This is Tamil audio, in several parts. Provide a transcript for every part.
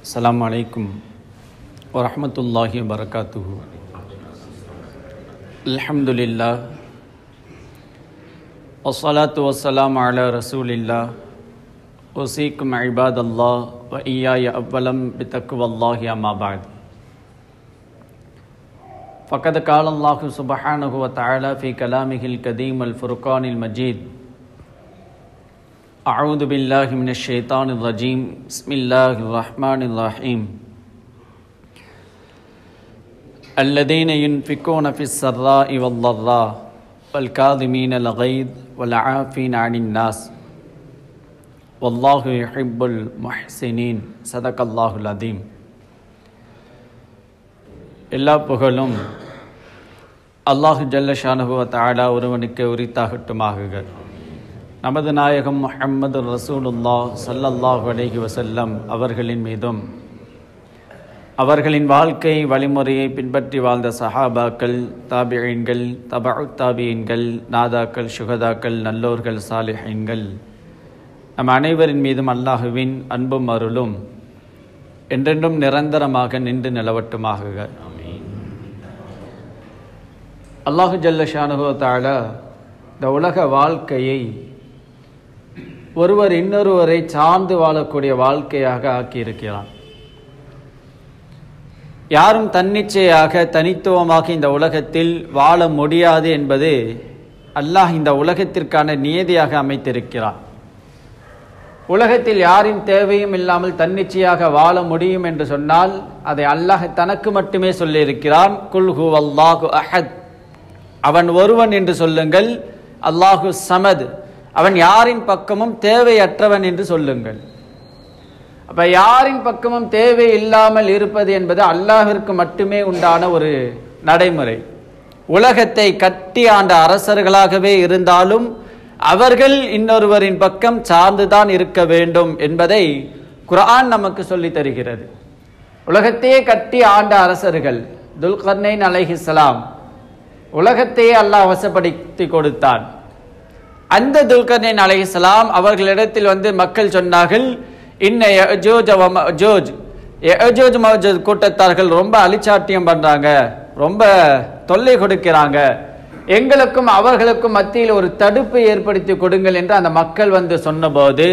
السلام عليكم ورحمة الله وبركاته الحمد لله والصلاة والسلام على رسول الله أوصيكم عباد الله وإياي أولا بتقوى الله أما بعد فقد قال الله سبحانه وتعالى في كلامه القديم الفرقان المجيد أعوذ بالله من الشيطان الرجيم بسم الله الرحمن الرحيم الذين ينفقون في السراء والضراء والكاظمين الغيظ والعافين عن الناس والله يحب المحسنين صدق الله العظيم எல்லா புகழும் அல்லாஹு ஜல்லஷானுகுவ தாலா ஒருவனுக்கு உரித்தாகட்டுமாகுக நமது நாயகம் முஹம்மது ரசூலுல்லா சல்லல்லாஹு அலைஹி வசல்லம் அவர்களின் மீதும் அவர்களின் வாழ்க்கை வழிமுறையை பின்பற்றி வாழ்ந்த சஹாபாக்கள் தாபியன்கள் தபு தாபியன்கள் நாதாக்கள் சுகதாக்கள் நல்லோர்கள் சாலிஹீன்கள் நம் அனைவரின் மீதும் அல்லாஹுவின் அன்பும் அருளும் என்றென்றும் நிரந்தரமாக நின்று நிலவட்டுமாகுக அல்லாஹு ஜல்ல ஷானுகோ தாலா இந்த உலக வாழ்க்கையை ஒருவர் இன்னொருவரை சார்ந்து வாழக்கூடிய வாழ்க்கையாக ஆக்கியிருக்கிறான் யாரும் தன்னிச்சையாக தனித்துவமாக இந்த உலகத்தில் வாழ முடியாது என்பது அல்லாஹ் இந்த உலகத்திற்கான நியதியாக அமைத்திருக்கிறான் உலகத்தில் யாரின் தேவையும் இல்லாமல் தன்னிச்சையாக வாழ முடியும் என்று சொன்னால் அதை அல்லாஹ் தனக்கு மட்டுமே சொல்லியிருக்கிறான் குல்ஹு அல்லாஹு அஹத் அவன் ஒருவன் என்று சொல்லுங்கள் அல்லாஹு சமத் அவன் யாரின் பக்கமும் தேவையற்றவன் என்று சொல்லுங்கள் அப்ப யாரின் பக்கமும் தேவை இல்லாமல் இருப்பது என்பது அல்லாஹிற்கு மட்டுமே உண்டான ஒரு நடைமுறை உலகத்தை கட்டி ஆண்ட அரசர்களாகவே இருந்தாலும் அவர்கள் இன்னொருவரின் பக்கம் சார்ந்துதான் இருக்க வேண்டும் என்பதை குரான் நமக்கு சொல்லி தருகிறது உலகத்தையே கட்டி ஆண்ட அரசர்கள் துல்கர்னைன் அலைஹிஸ்லாம் உலகத்தையே அல்லாஹ் வசப்படுத்தி கொடுத்தான் அந்த துல்கர்னின் அலைஹிஸ்லாம் அவர்களிடத்தில் வந்து மக்கள் சொன்னார்கள் இன்ன ஜோஜ் ஜோஜ் எஜோஜ் மவஜோஜ் கூட்டத்தார்கள் ரொம்ப அலிச்சாட்டியம் பண்றாங்க ரொம்ப தொல்லை கொடுக்கிறாங்க எங்களுக்கும் அவர்களுக்கும் மத்தியில் ஒரு தடுப்பு ஏற்படுத்தி கொடுங்கள் என்று அந்த மக்கள் வந்து சொன்னபோது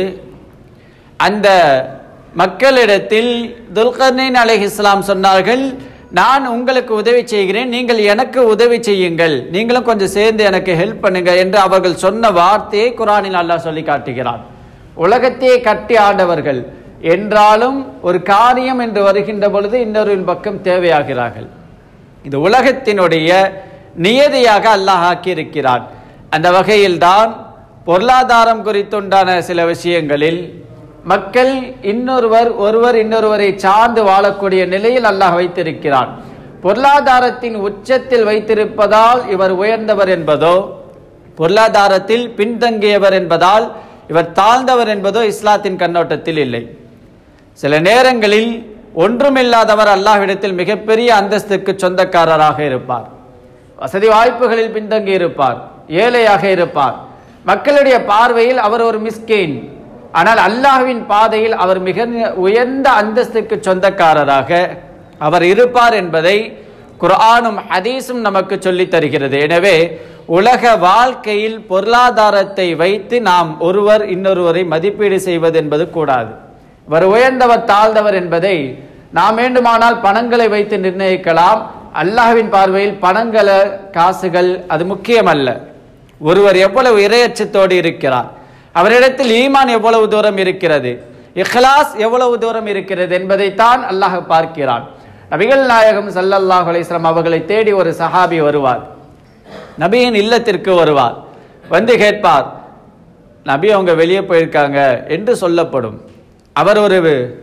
அந்த மக்களிடத்தில் துல்கர்னின் அலஹி இஸ்லாம் சொன்னார்கள் நான் உங்களுக்கு உதவி செய்கிறேன் நீங்கள் எனக்கு உதவி செய்யுங்கள் நீங்களும் கொஞ்சம் சேர்ந்து எனக்கு ஹெல்ப் பண்ணுங்க என்று அவர்கள் சொன்ன வார்த்தையை குரானில் அல்லாஹ் சொல்லி காட்டுகிறான் உலகத்தையே கட்டி ஆண்டவர்கள் என்றாலும் ஒரு காரியம் என்று வருகின்ற பொழுது இன்னொருவின் பக்கம் தேவையாகிறார்கள் இது உலகத்தினுடைய நியதியாக அல்லாஹ் ஆக்கியிருக்கிறான் அந்த வகையில்தான் பொருளாதாரம் குறித்துண்டான சில விஷயங்களில் மக்கள் இன்னொருவர் ஒருவர் இன்னொருவரை சார்ந்து வாழக்கூடிய நிலையில் அல்லாஹ் வைத்திருக்கிறான் பொருளாதாரத்தின் உச்சத்தில் வைத்திருப்பதால் இவர் உயர்ந்தவர் என்பதோ பொருளாதாரத்தில் பின்தங்கியவர் என்பதால் இவர் தாழ்ந்தவர் என்பதோ இஸ்லாத்தின் கண்ணோட்டத்தில் இல்லை சில நேரங்களில் ஒன்றுமில்லாதவர் அல்லாஹ்விடத்தில் மிகப்பெரிய அந்தஸ்துக்கு சொந்தக்காரராக இருப்பார் வசதி வாய்ப்புகளில் பின்தங்கி இருப்பார் ஏழையாக இருப்பார் மக்களுடைய பார்வையில் அவர் ஒரு மிஸ்கெயின் ஆனால் அல்லாஹ்வின் பாதையில் அவர் மிக உயர்ந்த அந்தஸ்துக்கு சொந்தக்காரராக அவர் இருப்பார் என்பதை குர்ஆனும் ஹதீஸும் நமக்கு சொல்லித் தருகிறது எனவே உலக வாழ்க்கையில் பொருளாதாரத்தை வைத்து நாம் ஒருவர் இன்னொருவரை மதிப்பீடு செய்வது என்பது கூடாது இவர் உயர்ந்தவர் தாழ்ந்தவர் என்பதை நாம் வேண்டுமானால் பணங்களை வைத்து நிர்ணயிக்கலாம் அல்லாஹ்வின் பார்வையில் பணங்கள காசுகள் அது முக்கியமல்ல ஒருவர் எவ்வளவு இரையச்சத்தோடு இருக்கிறார் அவரிடத்தில் ஈமான் எவ்வளவு தூரம் இருக்கிறது இஹ்லாஸ் எவ்வளவு தூரம் இருக்கிறது என்பதைத்தான் அல்லாஹ் பார்க்கிறான் நபிகள் நாயகம் சல்லல்லாஹ் அலிஸ்லாம் அவர்களை தேடி ஒரு சஹாபி வருவார் நபியின் இல்லத்திற்கு வருவார் வந்து கேட்பார் நபி அவங்க வெளியே போயிருக்காங்க என்று சொல்லப்படும் அவர் ஒரு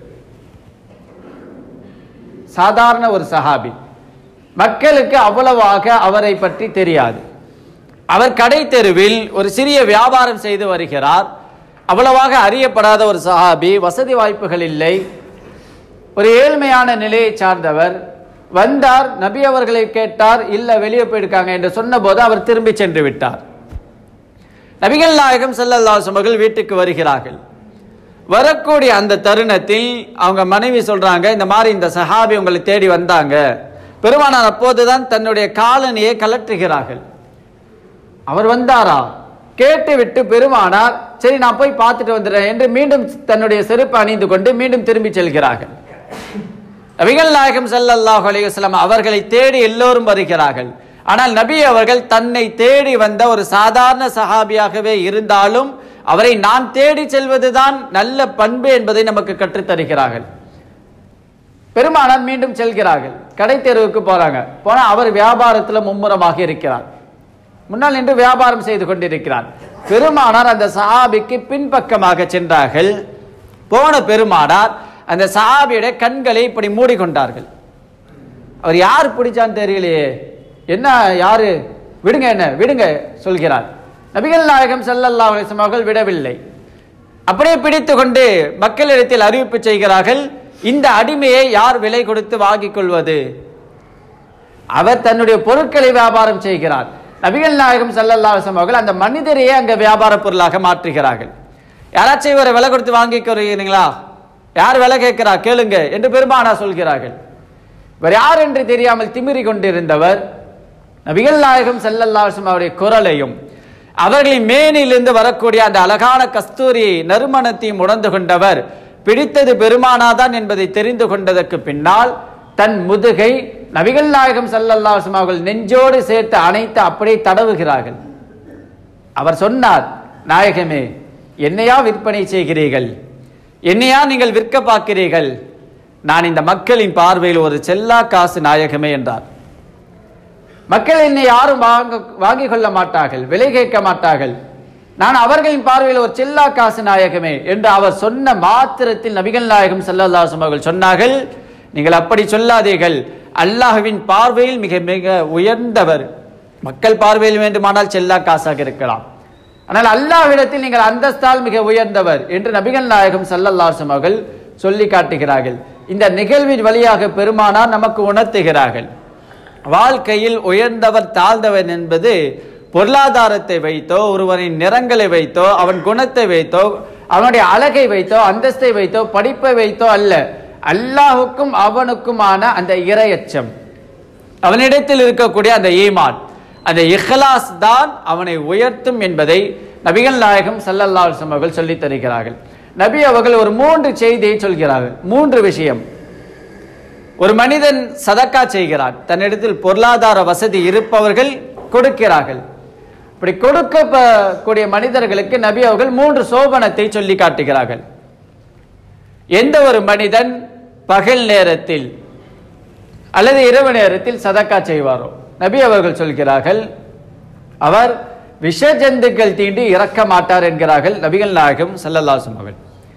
சாதாரண ஒரு சஹாபி மக்களுக்கு அவ்வளவாக அவரை பற்றி தெரியாது அவர் கடை தெருவில் ஒரு சிறிய வியாபாரம் செய்து வருகிறார் அவ்வளவாக அறியப்படாத ஒரு சஹாபி வசதி வாய்ப்புகள் இல்லை ஒரு ஏழ்மையான நிலையை சார்ந்தவர் வந்தார் நபி அவர்களை கேட்டார் இல்ல வெளியே போயிருக்காங்க என்று சொன்னபோது அவர் திரும்பி சென்று விட்டார் நபிகள் நாயகம் ஸல்லல்லாஹு அலைஹி வஸல்லம் அவர்கள் வீட்டுக்கு வருகிறார்கள் வரக்கூடிய அந்த தருணத்தில் அவங்க மனைவி சொல்றாங்க இந்த மாதிரி இந்த சஹாபி உங்களை தேடி வந்தாங்க பெருமானார் அப்போதுதான் தன்னுடைய காலனியை கலற்றுகிறார்கள் அவர் வந்தாரா கேட்டு விட்டு பெருமானார் சரி நான் போய் பார்த்துட்டு வந்துடுறேன் என்று மீண்டும் தன்னுடைய செருப்பு அணிந்து கொண்டு மீண்டும் திரும்பி செல்கிறார்கள் நபிகள் நாயகம் ஸல்லல்லாஹு அலைஹி வஸல்லம் அவர்களை தேடி எல்லோரும் வருகிறார்கள் ஆனால் நபி அவர்கள் தன்னை தேடி வந்த ஒரு சாதாரண சஹாபியாகவே இருந்தாலும் அவரை நான் தேடி செல்வதுதான் நல்ல பண்பு என்பதை நமக்கு கற்றுத் தருகிறார்கள் பெருமானார் மீண்டும் செல்கிறார்கள் கடை தெருவுக்கு போறாங்க போனா அவர் வியாபாரத்துல மும்முரமாக இருக்கிறார் முன்னால் நின்று வியாபாரம் செய்து கொண்டிருக்கிறார் பெருமானார் அந்த சஹாபிக்கு பின்பக்கமாக சென்றார்கள் போன பெருமானார் அந்த சஹாபியுடைய கண்களை இப்படி மூடிக்கொண்டார்கள் அவர் யார் பிடிச்சான்னு தெரியலையே என்ன யாரு விடுங்க என்ன விடுங்க சொல்கிறார் நபிகள் நாயகம் ஸல்லல்லாஹு அலைஹி வஸல்லம் அவர்கள் விடவில்லை அப்படியே பிடித்து கொண்டு மக்களிடத்தில் அறிவிப்பு செய்கிறார்கள் இந்த அடிமையை யார் விலை கொடுத்து வாங்கிக் கொள்வது அவர் தன்னுடைய பொருட்களை வியாபாரம் செய்கிறார் நபிகள் நாயகம் ஸல்லல்லாஹு அலைஹி வஸல்லம் அவர்கள் அந்த மனிதரையே அங்க வியாபார பொருளாக மாற்றுகிறார்கள் யாராச்சும் இவரை விலை கொடுத்து வாங்கிக் கொள்கிறீங்களா யார் விலை கேட்கிறா கேளுங்க என்று பெருமானா சொல்கிறார்கள் இவர் யார் என்று தெரியாமல் திமிரி கொண்டிருந்தவர் நபிகள் நாயகம் ஸல்லல்லாஹு அலைஹி வஸல்லம் அவருடைய குரலையும் அவர்களின் மேனிலிருந்து வரக்கூடிய அந்த அழகான கஸ்தூரி நறுமணத்தையும் உணர்ந்து கொண்டவர் பிடித்தது பெருமானாதான் என்பதை தெரிந்து கொண்டதற்கு பின்னால் தன் முதுகை நபிகள் நாயகம் ஸல்லல்லாஹு அலைஹி வஸல்லம் அவர்கள் நெஞ்சோடு சேர்த்து அணைத்து அப்படியே தடவுகிறார்கள் அவர் சொன்னார் நாயகமே என்னையா விற்பனை செய்கிறீர்கள் என்னையா நீங்கள் விற்க பார்க்கிறீர்கள் நான் இந்த மக்களின் பார்வையில் ஒரு செல்லா காசு நாயகமே என்றார் மக்கள் என்னை யாரும் வாங்க வாங்கிக் கொள்ள மாட்டார்கள் விலை கேட்க மாட்டார்கள் நான் அவர்களின் பார்வையில் ஒரு செல்லா காசு நாயகமே என்று அவர் சொன்ன மாத்திரத்தில் நபிகள் நாயகம் ஸல்லல்லாஹு அலைஹி அவர்கள் சொன்னார்கள் நீங்கள் அப்படி சொல்லாதீர்கள் அல்லாஹ்வின் பார்வையில் மிக மிக உயர்ந்தவர் மக்கள் பார்வையில் வேண்டுமானால் செல்லா காசாக இருக்கலாம் ஆனால் அல்லாஹ்விடத்தில் நீங்கள் அந்தஸ்தால் மிக உயர்ந்தவர் என்று நபிகள் நாயகம் ஸல்லல்லாஹு அலைஹி அவர்கள் சொல்லி காட்டுகிறார்கள் இந்த நிகழ்வின் வழியாக பெருமானார் நமக்கு உணர்த்துகிறார்கள் வாழ்க்கையில் உயர்ந்தவர் தாழ்ந்தவன் என்பது பொருளாதாரத்தை வைத்தோ ஒருவரின் நிறங்களை வைத்தோ அவன் குணத்தை வைத்தோ அவனுடைய அழகை வைத்தோ அந்தஸ்தை வைத்தோ படிப்பை வைத்தோ அல்ல அல்லாஹுக்கும் அவனுக்குமான அந்த இரையச்சம் அவனிடத்தில் இருக்கக்கூடிய அந்த ஈமான் அந்த இஹ்லாஸ் தான் அவனை உயர்த்தும் என்பதை நபிகள் நாயகம் ஸல்லல்லாஹு அலைஹி வஸல்லம் அவர்கள் சொல்லித் தருகிறார்கள் நபி அவர்கள் ஒரு மூன்று செய்தியை சொல்கிறார்கள் மூன்று விஷயம் ஒரு மனிதன் சதக்கா செய்கிறார் தன்னிடத்தில் பொருளாதார வசதி இருப்பவர்கள் கொடுக்கிறார்கள் இப்படி கொடுக்கக்கூடிய மனிதர்களுக்கு நபி அவர்கள் மூன்று சோபனத்தை சொல்லி காட்டுகிறார்கள் எந்த ஒரு மனிதன் பகல் நேரத்தில் அல்லது இரவு நேரத்தில் சதக்கா செய்வாரோ நபி அவர்கள் சொல்கிறார்கள் அவர் விஷஜந்துக்கள் தீண்டி இறக்க மாட்டார் என்கிறார்கள் நபிகள் நாயகம் ஸல்லல்லாஹு அவர்கள்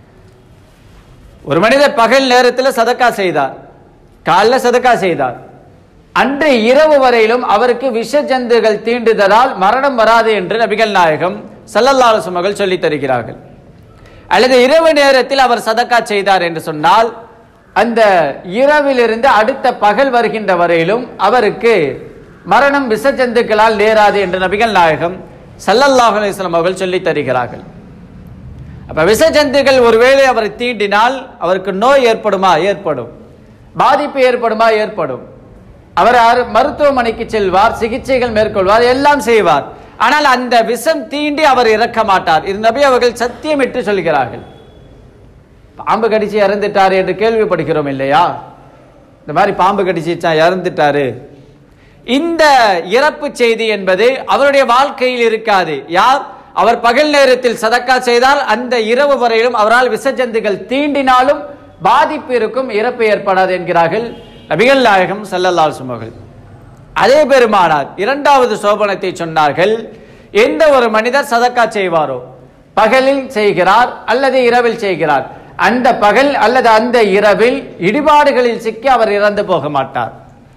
ஒரு மனிதர் பகல் நேரத்தில் சதக்கா செய்தார் காலைல சதக்கா செய்தார் அன்று இரவு வரையிலும் அவருக்கு விஷஜந்துகள் தீண்டுதலால் மரணம் வராது என்று நபிகள் நாயகம் ஸல்லல்லாஹு அலைஹி அவர்கள் சொல்லித் தருகிறார்கள் அல்லது இரவு நேரத்தில் அவர் சதக்கா செய்தார் என்று சொன்னால் அந்த இரவிலிருந்து அடுத்த பகல் வருகின்ற வரையிலும் அவருக்கு மரணம் விஷஜந்துக்களால் நேராது என்று நபிகள் நாயகம் ஸல்லல்லாஹு அலைஹி வஸல்லம் அவர்கள் சொல்லித் தருகிறார்கள் அப்ப விஷஜந்துகள் ஒருவேளை அவரை தீண்டினால் அவருக்கு நோய் ஏற்படுமா ஏற்படும் பாதிப்பு ஏற்படுமா ஏற்படும் அவர் அரு- மருத்துவமனைக்கு செல்வார் சிகிச்சைகள் மேற்கொள்வார் எல்லாம் செய்வார் ஆனால் அந்த விஷம் தீண்டி அவர் இறக்க மாட்டார் இது நபி அவர்கள் சத்தியமிட்டு சொல்கிறார்கள் பாம்பு கடிச்சு இறந்துட்டாரு என்று கேள்விப்படுகிறோம் இல்லையா இந்த மாதிரி பாம்பு கடிச்சிச்சா இறந்துட்டாரு இந்த இறப்பு செய்தி என்பது அவருடைய வாழ்க்கையில் இருக்காது யார் அவர் பகல் நேரத்தில் சதக்கா செய்தால் அந்த இரவு வரையிலும் அவரால் விசஜந்துகள் தீண்டினாலும் பாதிப்பு இருக்கும் இறப்பு ஏற்படாது என்கிறார்கள் நபிகள் நாயகம் ஸல்லல்லாஹு அலைஹி வஸல்லம் அவர்கள் அதே பெருமானார் இரண்டாவது சோபனத்தை சொன்னார்கள் எந்த ஒரு மனிதர் சதக்கா செய்வாரோ பகலில் செய்கிறார் அல்லது இரவில் செய்கிறார் அந்த பகல் அல்லது அந்த இரவில் இடிபாடுகளில் சிக்கி அவர் இறந்து போக மாட்டார்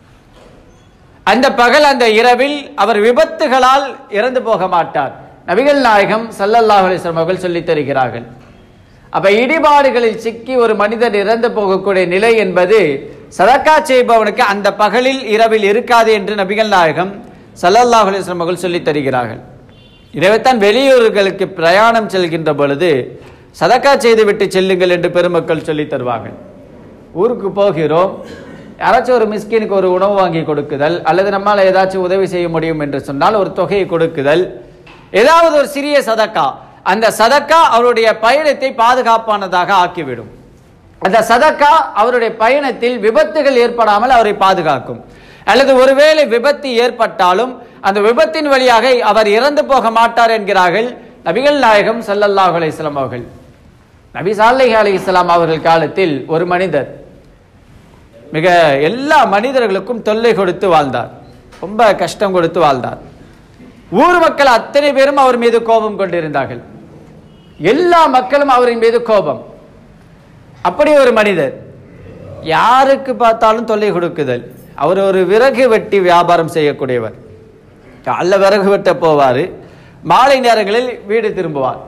அந்த பகல் அந்த இரவில் அவர் விபத்துகளால் இறந்து போக மாட்டார் நபிகள் நாயகம் ஸல்லல்லாஹு அலைஹி வஸல்லம் அவர்கள் சொல்லித் தருகிறார்கள் அப்ப இடிபாடுகளில் சிக்கி ஒரு மனிதன் இறந்து போகக்கூடிய நிலை என்பது சதக்கா செய்பவனுக்கு அந்த பகலில் இரவில் இருக்காது என்று நபிகள் நாயகம் ஸல்லல்லாஹு அலைஹி வஸல்லம் அவர்கள் சொல்லித் தருகிறார்கள் இதைத்தான் வெளியூர்களுக்கு பிரயாணம் செல்கின்ற பொழுது சதக்கா செய்து விட்டு செல்லுங்கள் என்று பெருமக்கள் சொல்லி தருவாங்க ஊருக்கு போகிறோம் யாராச்சும் ஒரு மிஸ்கினுக்கு ஒரு உணவு வாங்கி கொடுக்குதல் அல்லது நம்மால் ஏதாச்சும் உதவி செய்ய முடியும் என்று சொன்னால் ஒரு தொகையை கொடுக்குதல் ஏதாவது ஒரு சிறிய சதக்கா அந்த சதக்கா அவருடைய பயணத்தை பாதுகாப்பானதாக ஆக்கிவிடும் அந்த சதக்கா அவருடைய பயணத்தில் விபத்துகள் ஏற்படாமல் அவரை பாதுகாக்கும் அல்லது ஒருவேளை விபத்து ஏற்பட்டாலும் அந்த விபத்தின் வழியாக அவர் இறந்து போக மாட்டார் என்கிறார்கள் நபிகள் நாயகம் ஸல்லல்லாஹு அலைஹி வஸல்லம் அவர்கள் நபி சாலை அலைஹிஸ்ஸலாம் அவர்கள் காலத்தில் ஒரு மனிதர் மிக எல்லா மனிதர்களுக்கும் தொல்லை கொடுத்து வாழ்ந்தார் ரொம்ப கஷ்டம் கொடுத்து வாழ்ந்தார் ஊர் மக்கள் அத்தனை பேரும் அவர் மீது கோபம் கொண்டிருந்தார்கள் எல்லா மக்களும் அவரின் மீது கோபம் அப்படி ஒரு மனிதர் யாருக்கு பார்த்தாலும் தொல்லை கொடுக்குதல் அவர் ஒரு விறகு வெட்டி வியாபாரம் செய்யக்கூடியவர் காலைல விறகு வெட்ட போவார் மாலை நேரங்களில் வீடு திரும்புவார்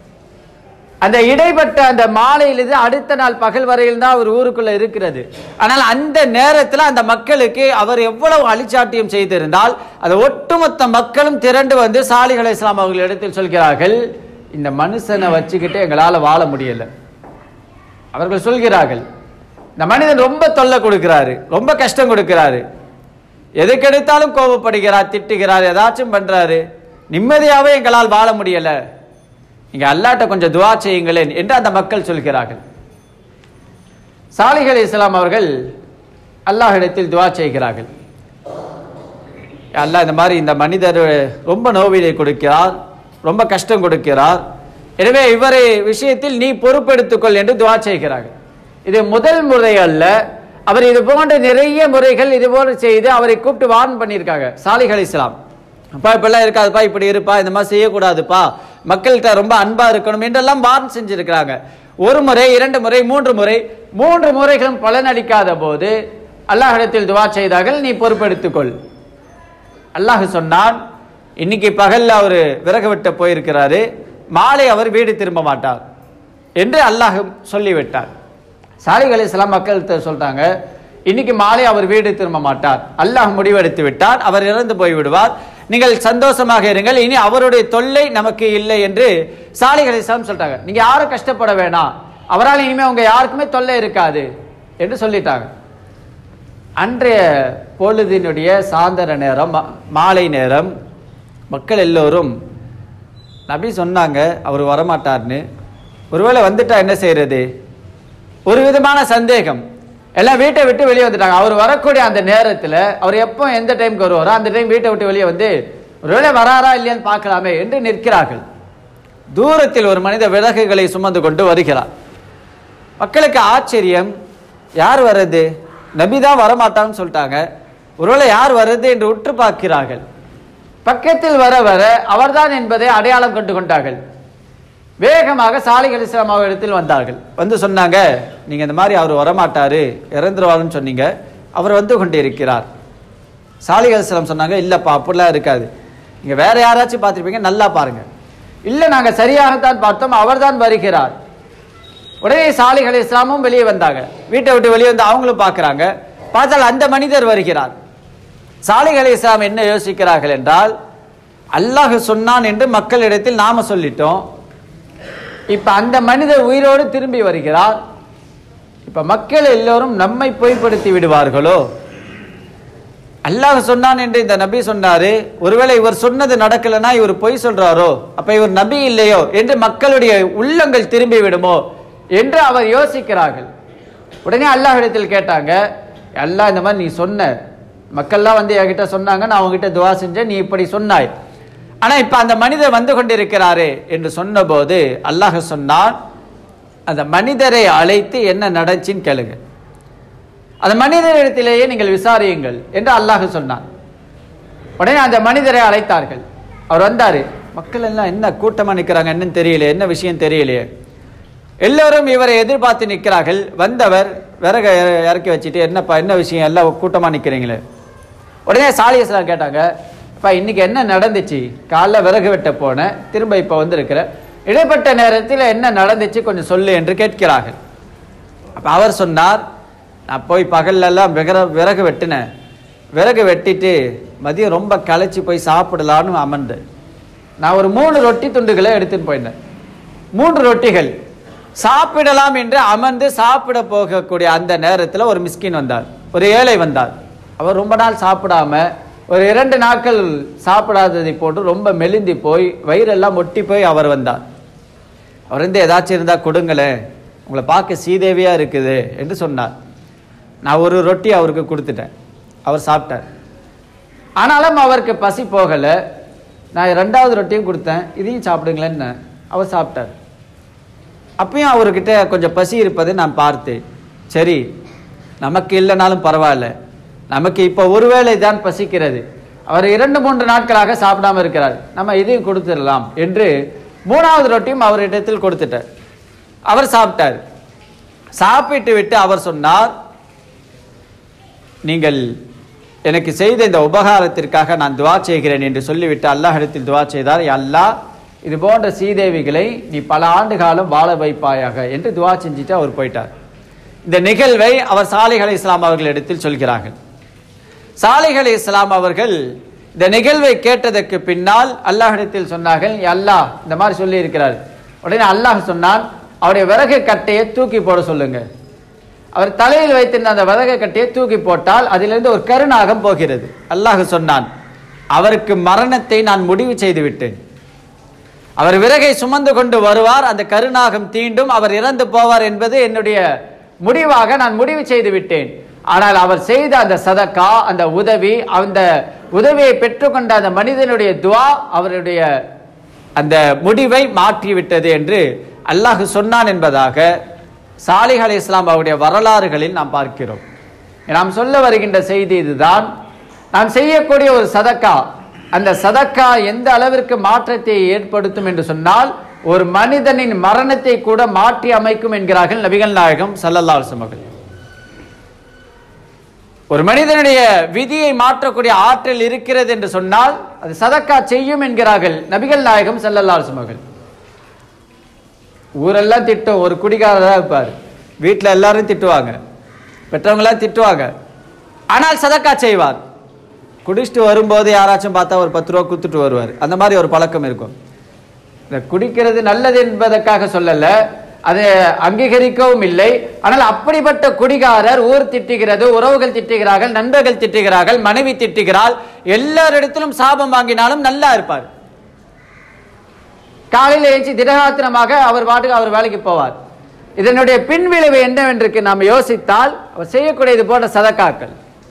அந்த இடைப்பட்ட அந்த மாலையிலிருந்து அடுத்த நாள் பகல் வரையில் தான் அவர் ஊருக்குள்ள இருக்கிறது ஆனால் அந்த நேரத்தில் அந்த மக்களுக்கு அவர் எவ்வளவு அழிச்சாட்டியம் செய்திருந்தால் அந்த ஒட்டுமொத்த மக்களும் திரண்டு வந்து சாலிகள் இஸ்லாம் அவர்களிடத்தில் சொல்கிறார்கள் இந்த மனுஷனை வச்சுக்கிட்டு எங்களால் வாழ முடியல அவர்கள் சொல்கிறார்கள் இந்த மனிதன் ரொம்ப தொல்லை கொடுக்கிறாரு ரொம்ப கஷ்டம் கொடுக்கிறாரு எதுக்கெடுத்தாலும் கோபப்படுகிறார் திட்டுகிறார் ஏதாச்சும் பண்றாரு நிம்மதியாவே எங்களால் வாழ முடியல நீங்க அல்லாட்ட கொஞ்சம் துவா செய்யுங்களேன் என்று அந்த மக்கள் சொல்கிறார்கள் சாலிகள் இஸ்லாம் அவர்கள் அல்லாஹ்விடத்தில் துவா செய்கிறார்கள் அல்லாஹ் இந்த மாதிரி இந்த மனிதர் ரொம்ப நோவிலை கொடுக்கிறார் ரொம்ப கஷ்டம் கொடுக்கிறார் எனவே இவரை விஷயத்தில் நீ பொறுப்பெடுத்துக்கொள் என்று துவா செய்கிறார்கள் இது முதல் முறை அல்ல அவர் இது போன்ற நிறைய முறைகள் இது போல செய்து அவரை கூப்பிட்டு வார்ன் பண்ணியிருக்காங்க சாலிகள் இஸ்லாம் அப்பா இப்பெல்லாம் இருக்காதுப்பா இப்படி இருப்பா இந்த மாதிரி செய்யக்கூடாதுப்பா மக்கள்கிட்ட ரொம்ப அன்பா இருக்கணும் என்றெல்லாம் வார்ன் செஞ்சிருக்கிறாங்க ஒரு முறை இரண்டு முறை மூன்று முறை மூன்று முறைகளும் பலனளிக்காத போது அல்லாஹிடத்தில் துவா செய்தார்கள் நீ பொறுப்பெடுத்துக்கொள் அல்லாஹ் சொன்னான் இன்னைக்கு பகல்ல அவர் விறகு வெட்ட போயிருக்கிறாரு மாலை அவர் வீடு திரும்ப மாட்டார் என்று அல்லாஹ் சொல்லிவிட்டார் சாலிக் அலிஸ்லாம் மக்கள் சொல்றாங்க இன்னைக்கு மாலை அவர் வீடு திரும்ப மாட்டார் அல்லாஹ் முடிவெடுத்து விட்டார் அவர் இறந்து போய் விடுவார் நீங்கள் சந்தோஷமாக இருங்கள் இனி அவருடைய தொல்லை நமக்கு இல்லை என்று சாலிக் அலிஸ்லாம் சொல்றாங்க நீங்க யாரும் கஷ்டப்பட வேணாம் அவரால் இனிமே உங்க யாருக்குமே தொல்லை இருக்காது என்று சொல்லிட்டாங்க அன்றைய பொழுதினுடைய சாயந்தர நேரம் மா- மாலை நேரம் மக்கள் எல்லோரும் நபி சொன்னாங்க அவர் வரமாட்டார்னு ஒருவேளை வந்துட்டா என்ன செய்யறது ஒரு விதமான சந்தேகம் எல்லாம் வீட்டை விட்டு வெளியே வந்துட்டாங்க அவர் வரக்கூடிய அந்த நேரத்தில் அவர் எப்போ எந்த டைம்க்கு வருவாரோ அந்த டைம் வீட்டை விட்டு வெளியே வந்து ஒருவேளை வராரா இல்லையான்னு பார்க்கலாமே என்று நிற்கிறார்கள் தூரத்தில் ஒரு மனித விறகுகளை சுமந்து கொண்டு வருகிறார் மக்களுக்கு ஆச்சரியம் யார் வர்றது நபி தான் வரமாட்டான்னு சொல்லிட்டாங்க ஒருவேளை யார் வர்றது என்று உற்று பார்க்கிறார்கள் பக்கத்தில் வர வர அவர்தான் என்பதை அடையாளம் கண்டு கொண்டார்கள் வேகமாக சாலிகள் இஸ்லாம் இடத்தில் வந்தார்கள் வந்து சொன்னாங்க நீங்க இந்த மாதிரி அவர் வரமாட்டாரு இறந்துருவாருன்னு சொன்னீங்க அவர் வந்து கொண்டு இருக்கிறார் சாலிகள் இஸ்லாம் சொன்னாங்க இல்லப்பா அப்படிலாம் இருக்காது நீங்க வேற யாராச்சும் பார்த்திருப்பீங்க நல்லா பாருங்க இல்ல நாங்க சரியாகத்தான் பார்த்தோம் அவர்தான் வருகிறார் உடனே சாலிகள் இஸ்லாமும் வெளியே வந்தாங்க வீட்டை விட்டு வெளியே வந்து அவங்களும் பார்க்கறாங்க பார்த்தால் அந்த மனிதர் வருகிறார் சாலிகள் இஸ்லாம் என்ன யோசிக்கிறார்கள் என்றால் அல்லாஹ் சொன்னான் என்று மக்களிடத்தில் நாம சொல்லிட்டோம் இப்ப அந்த மனிதர் உயிரோடு திரும்பி வருகிறார் இப்ப மக்கள் எல்லோரும் நம்மை பொய்ப்படுத்தி விடுவார்களோ அல்லாஹ் சொன்னான் என்று இந்த நபி சொன்னாரு ஒருவேளை இவர் சொன்னது நடக்கலைன்னா இவர் பொய் சொல்றாரோ அப்ப இவர் நபி இல்லையோ என்று மக்களுடைய உள்ளங்கள் திரும்பி விடுமோ என்று அவர் யோசிக்கிறார்கள் உடனே அல்லாஹ்விடத்தில் கேட்டாங்க அல்லாஹ் இந்த மாதிரி நீ சொன்ன மக்கள்லாம் வந்து என்கிட்ட சொன்னாங்க நான் உங்ககிட்ட துவா செஞ்சேன் நீ இப்படி சொன்னாய் ஆனா இப்ப அந்த மனிதர் வந்து கொண்டிருக்கிறாரே என்று சொன்னபோது அல்லாஹ் சொன்னான் அந்த மனிதரை அழைத்து என்ன நடந்துச்சுன்னு கேளுங்க அந்த மனிதரிடத்திலேயே நீங்கள் விசாரியுங்கள் என்று அல்லாஹ் சொன்னான் உடனே அந்த மனிதரை அழைத்தார்கள் அவர் வந்தாரு மக்கள் எல்லாம் என்ன கூட்டமா நிக்கிறாங்க என்னன்னு தெரியல என்ன விஷயம் தெரியலையே எல்லோரும் இவரை எதிர்பார்த்து நிற்கிறார்கள் வந்தவர் விறக இற- இறக்கி வச்சுட்டு என்னப்பா என்ன விஷயம் எல்லாம் கூட்டமா நிக்கிறீங்களே உடனே சாலியஸ்லாம் கேட்டாங்க அப்பா இன்னைக்கு என்ன நடந்துச்சு காலைல விறகு வெட்ட போனேன் திரும்ப இப்போ வந்திருக்கிற இடைப்பட்ட நேரத்தில் என்ன நடந்துச்சு கொஞ்சம் சொல்லு என்று கேட்கிறார்கள் அப்ப அவர் சொன்னார் நான் போய் பகல்ல எல்லாம் விறகு விறகு வெட்டினேன் விறகு வெட்டிட்டு மதியம் ரொம்ப களைச்சி போய் சாப்பிடலான்னு அமர்ந்தேன் நான் ஒரு மூணு ரொட்டி துண்டுகளை எடுத்துன்னு போயிருந்தேன் மூன்று ரொட்டிகள் சாப்பிடலாம் என்று அமர்ந்து சாப்பிட போகக்கூடிய அந்த நேரத்தில் ஒரு மிஸ்கின் வந்தார் ஒரு ஏழை வந்தார் அவர் ரொம்ப நாள் சாப்பிடாம ஒரு இரண்டு நாட்கள் சாப்பிடாததை போட்டு ரொம்ப மெலிந்தி போய் வயிறெல்லாம் ஒட்டி போய் அவர் வந்தார் அவர் வந்து ஏதாச்சும் இருந்தால் கொடுங்களேன் உங்களை பார்க்க சீதேவியா இருக்குது என்று சொன்னார் நான் ஒரு ரொட்டி அவருக்கு கொடுத்துட்டேன் அவர் சாப்பிட்டார் ஆனாலும் அவருக்கு பசி போகலை நான் ரெண்டாவது ரொட்டியும் கொடுத்தேன் இதையும் சாப்பிடுங்களேன்னு அவர் சாப்பிட்டார் அப்பயும் அவர்கிட்ட கொஞ்சம் பசி இருப்பதை நான் பார்த்தேன் சரி நமக்கு இல்லைனாலும் பரவாயில்ல நமக்கு இப்போ ஒருவேளை தான் பசிக்கிறது அவர் இரண்டு மூன்று நாட்களாக சாப்பிடாம இருக்கிறார் நம்ம இதையும் கொடுத்துடலாம் என்று மூணாவது ரொட்டியும் அவரிடத்தில் கொடுத்துட்டார் அவர் சாப்பிட்டார் சாப்பிட்டு விட்டு அவர் சொன்னார் நீங்கள் எனக்கு செய்த இந்த உபகாரத்திற்காக நான் துவா செய்கிறேன் என்று சொல்லிவிட்டு அல்லாஹிடத்தில் துவா செய்தார் "யா அல்லாஹ் இது போன்ற சீதேவிகளை நீ பல ஆண்டு காலம் வாழ வைப்பாயாக என்று துவா செஞ்சுட்டு அவர் போயிட்டார் இந்த நிகழ்வை அவர் சாலிஹ் அலை இஸ்லாம் அவர்களிடத்தில் சொல்கிறார்கள் சாலிஹ் அலை இஸ்லாம் அவர்கள் இந்த நிகழ்வை கேட்டதற்கு பின்னால் அல்லாஹிடத்தில் சொன்னார்கள் "யா அல்லாஹ் இந்த மாதிரி சொல்லி இருக்கிறார் உடனே அல்லாஹ் சொன்னான் அவருடைய விறகு கட்டையை தூக்கி போட சொல்லுங்க அவர் தலையில் வைத்திருந்த அந்த விறகு கட்டையை தூக்கி போட்டால் அதிலிருந்து ஒரு கருநாகம் போகிறது அல்லாஹ் சொன்னான் அவருக்கு மரணத்தை நான் முடிவு செய்து விட்டேன் அவர் விறகை சுமந்து கொண்டு வருவார் அந்த கருநாகம் தீண்டும் அவர் இறந்து போவார் என்பது என்னுடைய முடிவாக நான் முடிவு செய்து விட்டேன் ஆனால் அவர் செய்த அந்த சதக்கா அந்த உதவி அந்த உதவியை பெற்றுக்கொண்ட அந்த மனிதனுடைய துவா அவருடைய அந்த முடிவை மாற்றிவிட்டது என்று அல்லாஹ் சொன்னான் என்பதாக சாலிஹ் அலி இஸ்லாம் அவருடைய வரலாறுகளில் நாம் பார்க்கிறோம் நாம் சொல்ல வருகின்ற செய்தி இதுதான் நாம் செய்யக்கூடிய ஒரு சதக்கா அந்த சதக்கா எந்த அளவிற்கு மாற்றத்தை ஏற்படுத்தும் என்று சொன்னால் ஒரு மனிதனின் மரணத்தை கூட மாற்றி அமைக்கும் என்கிறார்கள் நபிகள் நாயகம் சல்லல்லா அவர்கள் ஒரு மனிதனுடைய விதியை மாற்றக்கூடிய ஆற்றல் இருக்கிறது என்று சொன்னால் அது சதக்கா செய்யும் என்கிறார்கள் நபிகள் நாயகம் சல்லல்லா அவர்கள் ஊரெல்லாம் திட்டும் ஒரு குடிகாரரா இருப்பார் வீட்டில் எல்லாரும் திட்டுவாங்க பெற்றவங்களாம் திட்டுவாங்க ஆனால் சதக்கா செய்வார் குடிச்சிட்டு வரும்போது யாராச்சும் பார்த்தா ஒரு பத்து ரூபா குத்துட்டு வருவார் அந்த மாதிரி ஒரு பழக்கம் இருக்கும் இந்த குடிக்கிறது நல்லது என்பதற்காக சொல்லல அதை அங்கீகரிக்கவும் இல்லை ஆனால் அப்படிப்பட்ட குடிகாரர் ஊர் திட்டுகிறது உறவுகள் திட்டுகிறார்கள் நண்பர்கள் திட்டுகிறார்கள் மனைவி திட்டுகிறாள் எல்லாரிடத்திலும் சாபம் வாங்கினாலும் நல்லா இருப்பார் காலையில் எழுச்சி திடகாத்திரமாக அவர் பாட்டுக்கு அவர் வேலைக்கு போவார் இதனுடைய பின்விளைவு என்னவென்று நாம் யோசித்தால் அவர் செய்யக்கூடியது போன்ற சதக்காக்கள்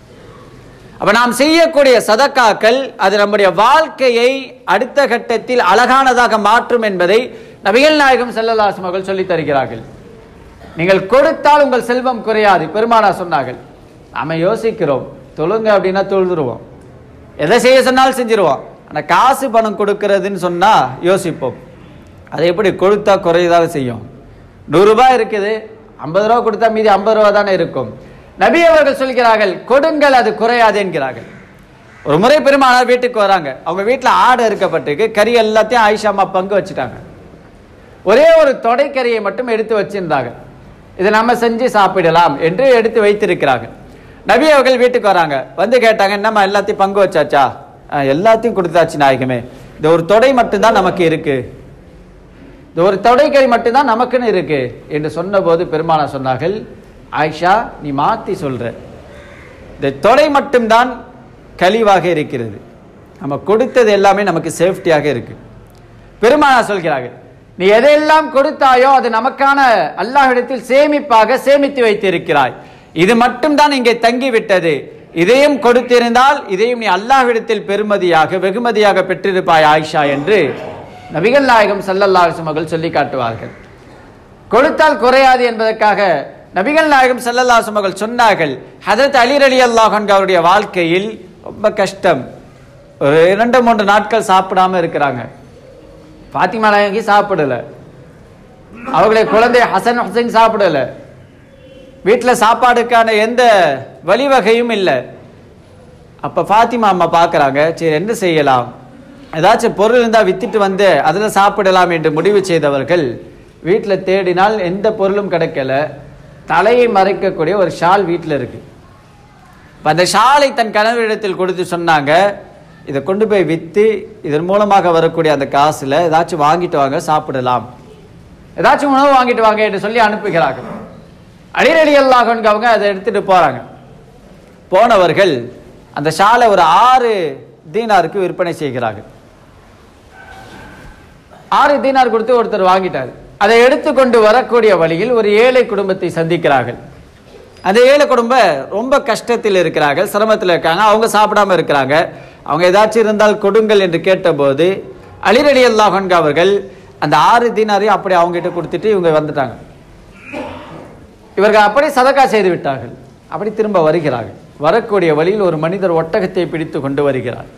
அப்ப நாம் செய்யக்கூடிய சதக்காக்கள் அது நம்முடைய வாழ்க்கையை அடுத்த கட்டத்தில் அழகானதாக மாற்றும் என்பதை நபிகள் நாயகம் செல்லல்லாசம் அவர்கள் சொல்லித் தருகிறார்கள் நீங்கள் கொடுத்தால் உங்கள் செல்வம் குறையாது பெருமானா சொன்னார்கள் நாம யோசிக்கிறோம் தொழுங்க அப்படின்னா தொழுதுருவோம் எதை செய்ய சொன்னாலும் செஞ்சிருவோம் ஆனா காசு பணம் கொடுக்கறதுன்னு சொன்னா யோசிப்போம் அதை எப்படி கொடுத்தா குறையதாக செய்யும் நூறு ரூபாய் இருக்குது ஐம்பது ரூபா கொடுத்தா மீதி ஐம்பது ரூபா தானே இருக்கும் நபி அவர்கள் சொல்கிறார்கள் கொடுங்கள் அது குறையாது என்கிறார்கள் ஒரு முறை பெருமானார் வீட்டுக்கு வராங்க அவங்க வீட்டில் ஆடு இருக்கப்பட்டிருக்கு கறி எல்லாத்தையும் ஆயிஷா அம்மா பங்கு வச்சுட்டாங்க ஒரே ஒரு தொடைக்கறியை மட்டும் எடுத்து வச்சிருந்தாங்க இதை நம்ம செஞ்சு சாப்பிடலாம் என்று எடுத்து வைத்திருக்கிறார்கள் நபி அவர்கள் வீட்டுக்கு வராங்க வந்து கேட்டாங்க என்னம்மா எல்லாத்தையும் பங்கு வச்சாச்சா "ஆ, எல்லாத்தையும் கொடுத்தாச்சு நாயகமே இந்த ஒரு தொடை மட்டும்தான் நமக்கு இருக்கு இந்த ஒரு தொடைக்கறி மட்டும்தான் நமக்குன்னு இருக்கு என்று சொன்னபோது பெருமானா சொன்னார்கள் ஆயிஷா நீ மாத்தி சொல்ற இந்த தொடை மட்டும்தான் கழிவாக இருக்கிறது நம்ம கொடுத்தது எல்லாமே நமக்கு சேஃப்டியாக இருக்கு பெருமானா சொல்கிறார்கள் நீ எதையெல்லாம் கொடுத்தாயோ அது நமக்கான அல்லாஹ்விடத்தில் சேமிப்பாக சேமித்து வைத்திருக்கிறாய் இது மட்டும்தான் இங்கே தங்கிவிட்டது இதையும் கொடுத்திருந்தால் இதையும் நீ அல்லாஹ்விடத்தில் பெருமதியாக வெகுமதியாக பெற்றிருப்பாய் ஆயிஷா என்று நபிகள் நாயகம் ஸல்லல்லாஹு அலைஹி அவர்கள் சொல்லி காட்டுவார்கள் கொடுத்தால் குறையாது என்பதற்காக நபிகள் நாயகம் ஸல்லல்லாஹு அலைஹி அவர்கள் சொன்னார்கள் ஹதரத் அலி ரலியல்லாஹு அன்ஹு அவருடைய வாழ்க்கையில் ரொம்ப கஷ்டம் ஒரு இரண்டு மூன்று நாட்கள் சாப்பிடாம இருக்கிறாங்க பாத்திமா நாயகி சாப்பிடல அவங்களுடைய குழந்தை ஹசன் ஹுசைன் சாப்பிடல வீட்டுல சாப்பாடுக்கான எந்த வழிவகையும் இல்லை அப்ப ஃபாத்திமா அம்மா பார்க்கறாங்க சரி என்ன செய்யலாம் ஏதாச்சும் பொருள் இருந்தா வித்துட்டு வந்து அதுல சாப்பிடலாம் என்று முடிவு செய்தவர்கள் வீட்டுல தேடினால் எந்த பொருளும் கிடைக்கல தலையை மறைக்கக்கூடிய ஒரு ஷால் வீட்டுல இருக்கு அப்ப அந்த ஷாலை தன் கணவரிடத்தில் கொடுத்து சொன்னாங்க இதை கொண்டு போய் வித்து இதன் மூலமாக வரக்கூடிய அந்த காசுல ஏதாச்சும் வாங்கிட்டு வாங்க சாப்பிடலாம் ஏதாச்சும் உணவு வாங்கிட்டு வாங்க என்று சொல்லி அனுப்புகிறார்கள் அலிரலி அல்லாஹன்கு அவங்க அதை எடுத்துட்டு போறாங்க போனவர்கள் அந்த ஷாலை ஒரு ஆறு தீனாருக்கு விற்பனை செய்கிறார்கள் ஆறு தீனார் கொடுத்து ஒருத்தர் வாங்கிட்டார் அதை எடுத்துக்கொண்டு வரக்கூடிய வழியில் ஒரு ஏழை குடும்பத்தை சந்திக்கிறார்கள் அந்த ஏழை குடும்பம் ரொம்ப கஷ்டத்தில் இருக்கிறார்கள் சிரமத்தில் இருக்காங்க அவங்க சாப்பிடாம இருக்கிறாங்க அவங்க ஏதாச்சும் இருந்தால் கொடுங்கள் என்று கேட்டபோது அலிரலி அல்லாஹன்கு அவர்கள் அந்த ஆறு தீனாரையும் அப்படி அவங்ககிட்ட கொடுத்துட்டு இவங்க வந்துட்டாங்க இவர்கள் அப்படி சதக்கா செய்து விட்டார்கள் அப்படி திரும்ப வருகிறார்கள் வரக்கூடிய வழியில் ஒரு மனிதர் ஒட்டகத்தை பிடித்து கொண்டு வருகிறார்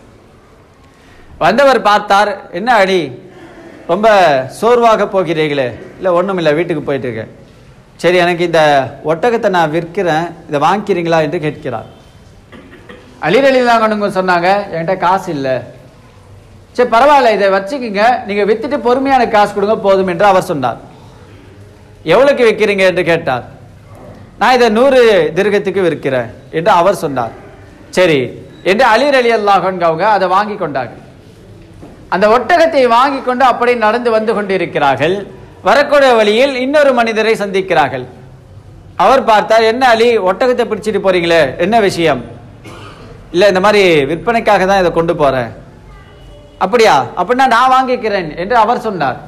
வந்தவர் பார்த்தார் என்ன அடி ரொம்ப சோர்வாக போகிறீர்களே இல்லை ஒன்றும் இல்லை வீட்டுக்கு போயிட்டு இருக்கேன் சரி எனக்கு இந்த ஒட்டகத்தை நான் விற்கிறேன் இதை வாங்கிக்கிறீங்களா என்று கேட்கிறார் அலிரலிலாங்கனுங்க சொன்னாங்க என்கிட்ட காசு இல்லை சரி பரவாயில்ல இதை வச்சுக்கிங்க நீங்க வித்துட்டு பொறுமையான காசு கொடுங்க போதும் என்று அவர் சொன்னார் எவ்வளவுக்கு விற்கிறீங்க என்று கேட்டார் நான் இதை நூறு திருகத்துக்கு விற்கிறேன் என்று அவர் சொன்னார் சரி என்று அலிர் அலி அல்லாஹன் அவங்க அதை வாங்கி கொண்டார்கள் அந்த ஒட்டகத்தை வாங்கி கொண்டு அப்படி நடந்து வந்து கொண்டிருக்கிறார்கள் வரக்கூடிய வழியில் இன்னொரு மனிதரை சந்திக்கிறார்கள் அவர் பார்த்தார் என்ன அலி ஒட்டகத்தை பிடிச்சிட்டு போறீங்களே என்ன விஷயம் இல்ல இந்த மாதிரி விற்பனைக்காக தான் இதை கொண்டு போறேன் அப்படியா அப்படின்னா நான் வாங்கிக்கிறேன் என்று அவர் சொன்னார்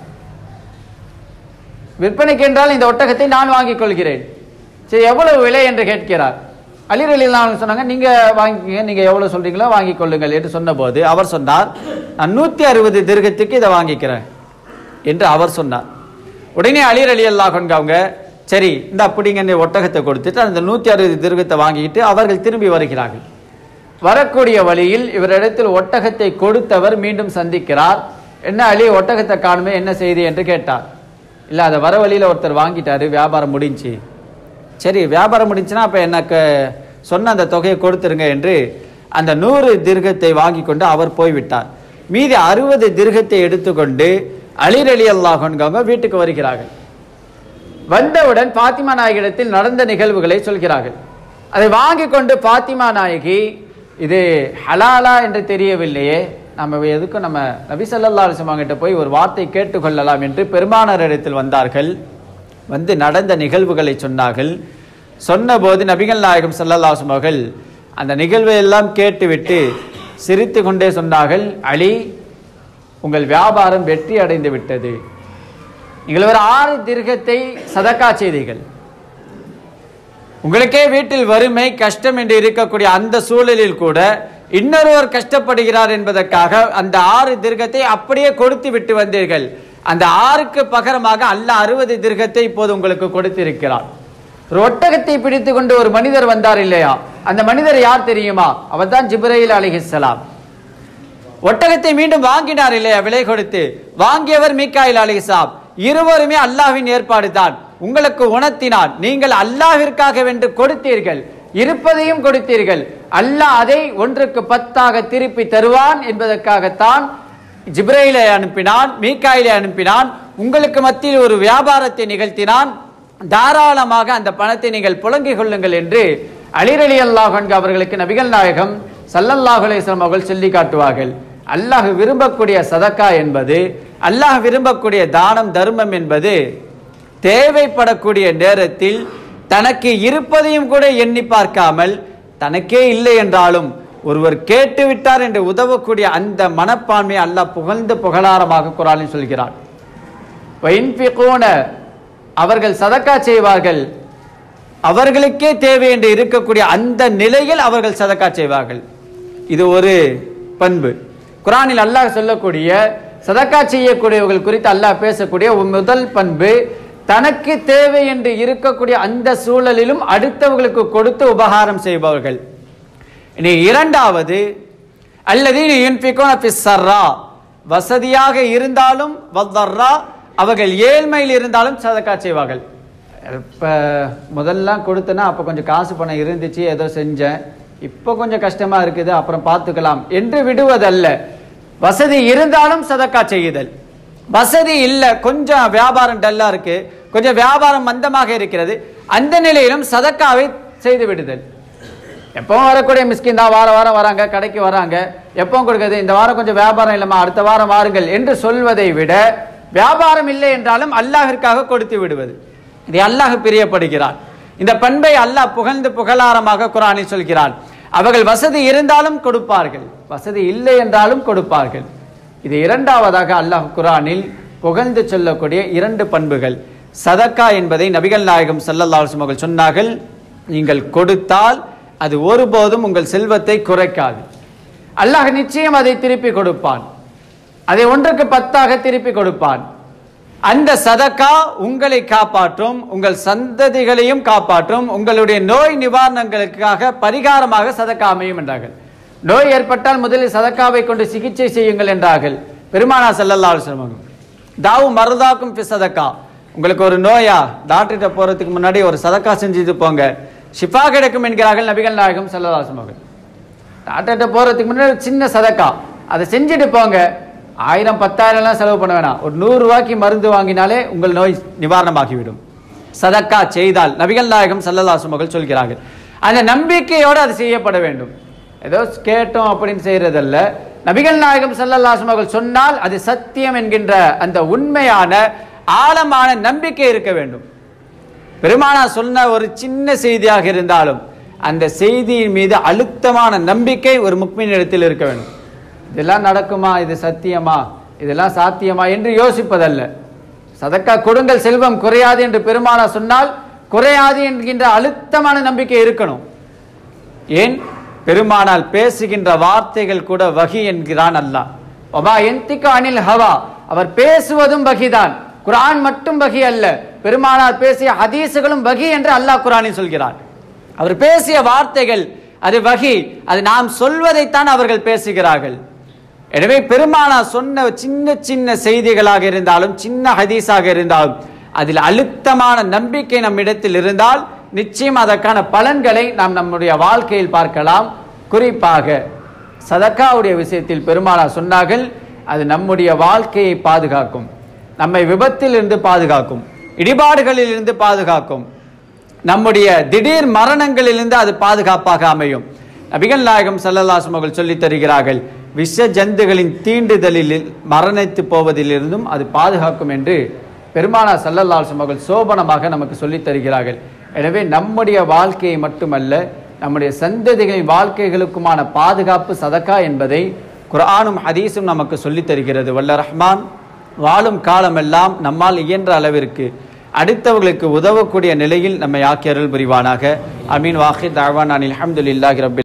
விற்பனைக்கு என்றால் இந்த ஒட்டகத்தை நான் வாங்கிக் கொள்கிறேன் சரி எவ்வளவு விலை என்று கேட்கிறார் அலிர் அலி சொன்னாங்க நீங்க வாங்கிக்கங்க நீங்க எவ்வளவு சொல்றீங்களோ வாங்கிக் கொள்ளுங்கள் என்று சொன்னபோது அவர் சொன்னார் நான் நூத்தி அறுபது திருகத்துக்கு இதை வாங்கிக்கிறேன் என்று அவர் சொன்னார் உடனே அலிர் அலி அல்லாஹ் அவங்க சரி இந்த அப்படிங்க இந்த ஒட்டகத்தை கொடுத்துட்டு அந்த நூத்தி அறுபது திருகத்தை வாங்கிட்டு அவர்கள் திரும்பி வருகிறார்கள் வரக்கூடிய வழியில் இவரிடத்தில் ஒட்டகத்தை கொடுத்தவர் மீண்டும் சந்திக்கிறார் என்ன அலி ஒட்டகத்தை காணுமே என்ன செய்தி என்று கேட்டார் இல்ல அதை வர வழியில ஒருத்தர் வாங்கிட்டாரு வியாபாரம் முடிஞ்சு சரி வியாபாரம் முடிஞ்சுன்னா அப்ப எனக்கு சொன்ன அந்த தொகையை கொடுத்துருங்க என்று அந்த நூறு திருகத்தை வாங்கி கொண்டு அவர் போய்விட்டார் மீதி அறுபது திருகத்தை எடுத்துக்கொண்டு அலிர் அலி அல்லாஹன்கவங்க வீட்டுக்கு வருகிறார்கள் வந்தவுடன் பாத்திமா நாயகிடத்தில் நடந்த நிகழ்வுகளை சொல்கிறார்கள் அதை வாங்கி கொண்டு பாத்திமா நாயகி இது ஹலாலா என்று தெரியவில்லையே நம்ம எதுக்கும் நம்ம நபி ஸல்லல்லாஹு அலைஹி வஸல்லம் கிட்ட போய் ஒரு வார்த்தை கேட்டுக்கொள்ளலாம் என்று பெருமானார் இடத்தில் வந்தார்கள் வந்து நடந்த நிகழ்வுகளை சொன்னார்கள் சொன்னபோது நபிகள் நாயகம் ஸல்லல்லாஹு அலைஹி வஸல்லம் அவர்கள் அந்த நிகழ்வை எல்லாம் கேட்டுவிட்டு சிரித்து கொண்டே சொன்னார்கள் அலி உங்கள் வியாபாரம் வெற்றி அடைந்து விட்டது நீங்கள் ஒரு ஆறு திருகத்தை சதக்கா செய்தீர்கள் உங்களுக்கே வீட்டில் வறுமை கஷ்டம் என்று இருக்கக்கூடிய அந்த சூழலில் கூட இன்னொருவர் கஷ்டப்படுகிறார் என்பதற்காக அந்த ஆறு திருகத்தை அப்படியே கொடுத்து விட்டு வந்தீர்கள் அந்த ஆறுக்கு பகரமாக அல்ல அறுபது திருகத்தை இப்போது உங்களுக்கு கொடுத்திருக்கிறார் ஒரு ஒட்டகத்தை பிடித்து கொண்டு ஒரு மனிதர் வந்தார் இல்லையா அந்த மனிதர் யார் தெரியுமா அவர் தான் ஜிப்ரையில் அலிஹிஸ்ஸலாம் ஒட்டகத்தை மீண்டும் வாங்கினார் இல்லையா விலை கொடுத்து வாங்கியவர் மீக்காயில் அலிசாப் இருவருமே அல்லாஹ்வின் ஏற்பாடு தான் உங்களுக்கு உணர்த்தினான் நீங்கள் அல்லாஹ்விற்காக வென்று கொடுத்தீர்கள் இருப்பதையும் கொடுத்தீர்கள் அல்லாஹ் அதை ஒன்றுக்கு பத்தாக திருப்பி தருவான் என்பதற்காகத்தான் ஜிப்ரையிலை அனுப்பினான் மீக்காயிலை அனுப்பினான் உங்களுக்கு மத்தியில் ஒரு வியாபாரத்தை நிகழ்த்தினான் தாராளமாக அந்த பணத்தை நீங்கள் புழங்கிக் கொள்ளுங்கள் என்று அலிரலி அல்லாஹ் அவர்களுக்கு நபிகள் நாயகம் சல்லல்லாஹு அலைஹி வஸல்லம் அவர்கள் சொல்லி காட்டுவார்கள் அல்லாஹ் விரும்பக்கூடிய சதக்கா என்பது அல்லாஹ் விரும்பக்கூடிய தானம் தர்மம் என்பது தேவைப்படக்கூடிய நேரத்தில் தனக்கு இருப்பதையும் கூட எண்ணி பார்க்காமல் தனக்கே இல்லை என்றாலும் ஒருவர் கேட்டு விட்டார் என்று உதவக்கூடிய அந்த மனப்பான்மை அல்லாஹ் புகழ்ந்து புகழாரமாக குரானில் சொல்கிறார் வைன்பிகூன அவர்கள் சதக்கா செய்வார்கள் அவர்களுக்கே தேவை என்று இருக்கக்கூடிய அந்த நிலையில் அவர்கள் சதக்கா செய்வார்கள் இது ஒரு பண்பு குரானில் அல்லாஹ் சொல்லக்கூடிய சதக்கா செய்யக்கூடியவர்கள் குறித்து அல்லாஹ் பேசக்கூடிய ஒரு முதல் பண்பு தனக்கு தேவை என்று இருக்கக்கூடிய அந்த சூழலிலும் அடுத்தவர்களுக்கு கொடுத்து உபகாரம் செய்பவர்கள் இனி இரண்டாவது அல்லது சர்ரா வசதியாக இருந்தாலும் வத்தர்ரா அவர்கள் ஏழ்மையில் இருந்தாலும் சதக்கா செய்வார்கள் இப்போ முதல்லாம் கொடுத்தனா அப்போ கொஞ்சம் காசு பணம் இருந்துச்சு ஏதோ செஞ்சேன் இப்போ கொஞ்சம் கஷ்டமா இருக்குது அப்புறம் பார்த்துக்கலாம் என்று விடுவதல்ல வசதி இருந்தாலும் சதக்கா செய்யுதல் வசதி இல்லை கொஞ்சம் வியாபாரம் டல்லா இருக்கு கொஞ்சம் வியாபாரம் மந்தமாக இருக்கிறது அந்த நிலையிலும் சதக்காவை செய்து விடுதல் எப்பவும் வரக்கூடிய மிஸ்கின் தான் வாரம் வாரம் வராங்க கடைக்கு வராங்க எப்பவும் கொடுக்குறது இந்த வாரம் கொஞ்சம் வியாபாரம் இல்லைம்மா அடுத்த வாரம் வாருங்கள் என்று சொல்வதை விட வியாபாரம் இல்லை என்றாலும் அல்லாஹிற்காக கொடுத்து விடுவது இதை அல்லாஹ் பிரியப்படுகிறான் இந்த பண்பை அல்லாஹ் புகழ்ந்து புகழாரமாக குரானில் சொல்கிறான் அவர்கள் வசதி இருந்தாலும் கொடுப்பார்கள் வசதி இல்லை என்றாலும் கொடுப்பார்கள் இது இரண்டாவதாக அல்லாஹ் குரானில் புகழ்ந்து சொல்லக்கூடிய இரண்டு பண்புகள் சதக்கா என்பதை நபிகள் நாயகம் ஸல்லல்லாஹு அலைஹி அவர்கள் சொன்னார்கள் நீங்கள் கொடுத்தால் அது ஒருபோதும் உங்கள் செல்வத்தை குறைக்காது அல்லாஹ் நிச்சயம் அதை திருப்பி கொடுப்பான் அதை ஒன்றுக்கு பத்தாக திருப்பி கொடுப்பான் அந்த சதக்கா உங்களை காப்பாற்றும் உங்கள் சந்ததிகளையும் காப்பாற்றும் உங்களுடைய நோய் நிவாரணங்களுக்காக பரிகாரமாக சதக்கா அமையும் என்றார்கள் நோய் ஏற்பட்டால் முதலில் சதக்காவை கொண்டு சிகிச்சை செய்யுங்கள் என்றார்கள் பெருமானா ஸல்லல்லாஹு அலைஹி வஸல்லம் தாவு மருதாக்கும் ஃபி சதக்கா உங்களுக்கு ஒரு நோயா டாக்டர்கிட்ட போறதுக்கு முன்னாடி ஒரு சதக்கா செஞ்சுட்டு போங்க ஷிஃபா கிடைக்கும் என்கிறார்கள் நபிகள் நாயகம் ஸல்லல்லாஹு அலைஹி வஸல்லம் அவர்கள் டாக்டர்கிட்ட போறதுக்கு முன்னாடி ஒரு சின்ன சதக்கா அதை செஞ்சுட்டு போங்க ஆயிரம் பத்தாயிரம் எல்லாம் செலவு பண்ண வேணாம் ஒரு நூறு ரூபாய்க்கு மருந்து வாங்கினாலே உங்கள் நோய் நிவாரணமாகிவிடும் சதக்கா செய்தால் நபிகள் நாயகம் சல்லல்லாசு மகள் சொல்கிறார்கள் அந்த நம்பிக்கையோடு அது செய்யப்பட வேண்டும் ஏதோ கேட்டோம் அப்படின்னு செய்யறதல்ல நபிகள் நாயகம் சல்லல்லாசு மகள் சொன்னால் அது சத்தியம் என்கின்ற அந்த உண்மையான ஆழமான நம்பிக்கை இருக்க வேண்டும் பெருமானா சொன்ன ஒரு சின்ன செய்தியாக இருந்தாலும் அந்த செய்தியின் மீது அழுத்தமான நம்பிக்கை ஒரு முக்மின் இடத்தில் இருக்க வேண்டும் இதெல்லாம் நடக்குமா இது சத்தியமா இதெல்லாம் சாத்தியமா என்று யோசிப்பதல்ல சதக்கா கொடுங்கள் செல்வம் குறையாது என்று பெருமானா சொன்னால் குறையாது என்கின்ற அழுத்தமான நம்பிக்கை இருக்கணும் ஏன் பெருமானால் பேசுகின்ற வார்த்தைகள் கூட வகி என்கிறான் அல்லாஹ் ஒபா எந்திக்கு அனில் ஹவா அவர் பேசுவதும் வகிதான் குர்ஆன் மட்டும் வகி அல்ல பெருமானார் பேசிய ஹதீசுகளும் வகி என்று அல்லாஹ் குர்ஆனில் சொல்கிறான் அவர் பேசிய வார்த்தைகள் அது வகி அது நாம் சொல்வதைத்தான் அவர்கள் பேசுகிறார்கள் எனவே பெருமானா சொன்ன சின்ன சின்ன செய்திகளாக இருந்தாலும் சின்ன ஹதீஸாக இருந்தாலும் அதில் அழுத்தமான நம்பிக்கை நம்மிடத்தில் இருந்தால் நிச்சயம் அதற்கான பலன்களை நாம் நம்முடைய வாழ்க்கையில் பார்க்கலாம் குறிப்பாக சதக்காவுடைய விஷயத்தில் பெருமானா சொன்னார்கள் அது நம்முடைய வாழ்க்கையை பாதுகாக்கும் நம்மை விபத்தில் இருந்து பாதுகாக்கும் இடிபாடுகளில் இருந்து பாதுகாக்கும் நம்முடைய திடீர் மரணங்களிலிருந்து அது பாதுகாப்பாக அமையும் நபிகள் நாயகம் சல்லல்லாசம் அவர்கள் சொல்லித் தருகிறார்கள் விஷ ஜந்துகளின் தீண்டுதலில் மரணித்து போவதிலிருந்தும் அது பாதுகாக்கும் என்று பெருமானா சல்லல்லாசம் அவர்கள் சோபனமாக நமக்கு சொல்லித் தருகிறார்கள் எனவே நம்முடைய வாழ்க்கையை மட்டுமல்ல நம்முடைய சந்ததிகளின் வாழ்க்கைகளுக்குமான பாதுகாப்பு சதக்கா என்பதை குர்ஆனும் ஹதீஸும் நமக்கு சொல்லித் தருகிறது வல்ல ரஹ்மான் வாழும் காலமெல்லாம் நம்மால் இயன்ற அளவிற்கு அடுத்தவர்களுக்கு உதவக்கூடிய நிலையில் நம்மை ஆக்கியருள் புரிவானாக அமீன் வாஹித் தாவான் அனில் அஹமதுல்லாஹி ரபில்